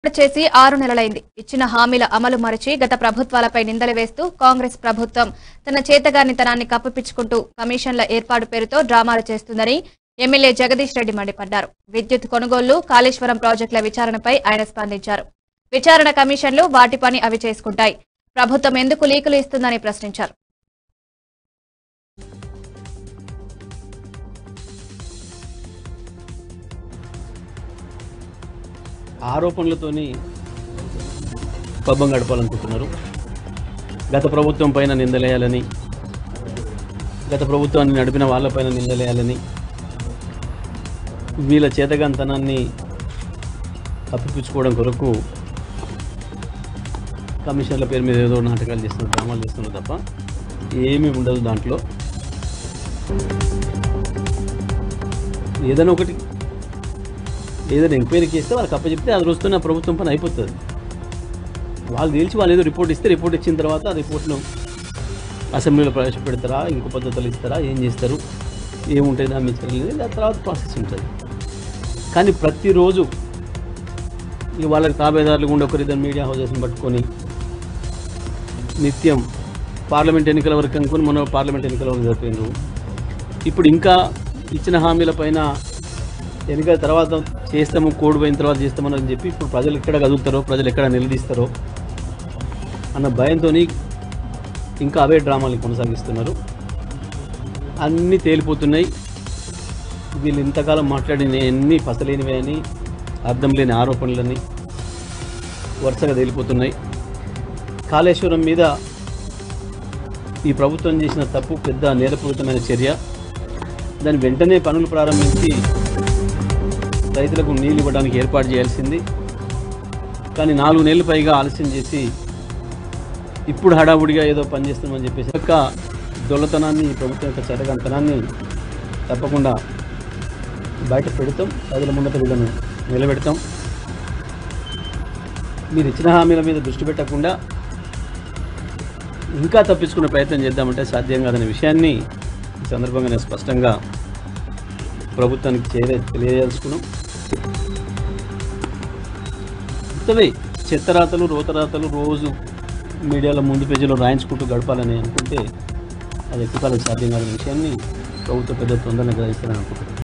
చేసి ఆరు నెలలైంది ఇచ్చిన హామీల అమలు మరచి గత ప్రభుత్వాలపై నిందలు వేస్తూ కాంగ్రెస్ ప్రభుత్వం తన చేతగానితనాన్ని కప్పిపుచ్చుకుంటూ కమిషన్ల ఏర్పాటు పేరుతో డ్రామాలు చేస్తుందని ఎమ్మెల్యే జగదీష్ రెడ్డి మండిపడ్డారు విద్యుత్ కొనుగోళ్లు కాళేశ్వరం ప్రాజెక్టుల విచారణపై ఆయన స్పందించారు విచారణ కమిషన్లు వాటి పని అవి చేసుకుంటాయి ప్రభుత్వం ఎందుకు లీకులు ఇస్తుందని ప్రశ్నించారు ఆరోపణలతోని పబ్బం గడపాలనుకుంటున్నారు గత ప్రభుత్వం పైన నిందలేయాలని గత ప్రభుత్వాన్ని నడిపిన వాళ్ళపైన నిందలేయాలని వీళ్ళ చేతగాంతనాన్ని కప్పిపుచ్చుకోవడం కొరకు కమిషన్ల పేరు మీద ఏదో నాటకాలు చేస్తున్నారు డ్రామాలు చేస్తున్నారు తప్ప ఏమీ ఉండదు దాంట్లో ఏదైనా ఒకటి ఏదైనా ఎంక్వైరీ చేస్తే వాళ్ళకి అప్పచెప్తే అది రోజుతో నా ప్రభుత్వం పని అయిపోతుంది వాళ్ళు తెలిసి వాళ్ళు ఏదో రిపోర్ట్ ఇస్తే రిపోర్ట్ ఇచ్చిన తర్వాత ఆ రిపోర్ట్ను అసెంబ్లీలో ప్రవేశపెడతారా ఇంకో పద్ధతులు ఇస్తారా ఏం చేస్తారు ఏముంటాయి దాని మీద చర్యలు దాని తర్వాత ప్రాసెస్ ఉంటుంది కానీ ప్రతిరోజు ఇక వాళ్ళకి తాబేదారులు ఉండే ఒకరిద్దరు మీడియా హౌసెస్ని పట్టుకొని నిత్యం పార్లమెంట్ ఎన్నికల వరకు అనుకుని మొన్న పార్లమెంట్ ఎన్నికల వరకు జరిపోయినారు ఇప్పుడు ఇంకా ఇచ్చిన హామీల పైన ఎన్నికల తర్వాత చేస్తాము కోడ్ పోయిన తర్వాత చేస్తామని చెప్పి ఇప్పుడు ప్రజలు ఎక్కడ కదులుతారో ప్రజలు ఎక్కడ నిలదీస్తారో అన్న భయంతో ఇంకా అవే డ్రామాలు కొనసాగిస్తున్నారు అన్నీ తేలిపోతున్నాయి వీళ్ళు ఇంతకాలం మాట్లాడిన ఎన్ని పసలేనివి అని అర్థం లేని ఆరోపణలని వరుసగా తేలిపోతున్నాయి కాళేశ్వరం మీద ఈ ప్రభుత్వం చేసిన తప్పు పెద్ద నేరపూరితమైన చర్య దాని వెంటనే పనులు ప్రారంభించి రైతులకు నీళ్ళు ఇవ్వడానికి ఏర్పాటు చేయాల్సింది కానీ నాలుగు నెలలు పైగా ఆలస్యం చేసి ఇప్పుడు హడావుడిగా ఏదో పనిచేస్తున్నామని చెప్పేసి యొక్క దొల్లతనాన్ని ఈ ప్రభుత్వం యొక్క చెడగంతనాన్ని తప్పకుండా బయట పెడతాం ప్రజల ముందట వీళ్ళను నిలబెడతాం మీరు ఇచ్చిన హామీల మీద దృష్టి పెట్టకుండా ఇంకా తప్పించుకునే ప్రయత్నం చేద్దామంటే సాధ్యం కాదనే విషయాన్ని ఈ సందర్భంగా నేను స్పష్టంగా ప్రభుత్వానికి చేరే తెలియజేసుకున్నాం కొత్తవే చెత్తరాతలు రోతరాతలు రోజు మీడియాలో ముందు పేజీలో రాయించుకుంటూ గడపాలని అనుకుంటే అది ఎక్కువ కాలం సాధ్యం కాదని విషయాన్ని ప్రభుత్వ పెద్ద తొందరగా గ్రహిస్తారని అనుకుంటున్నాను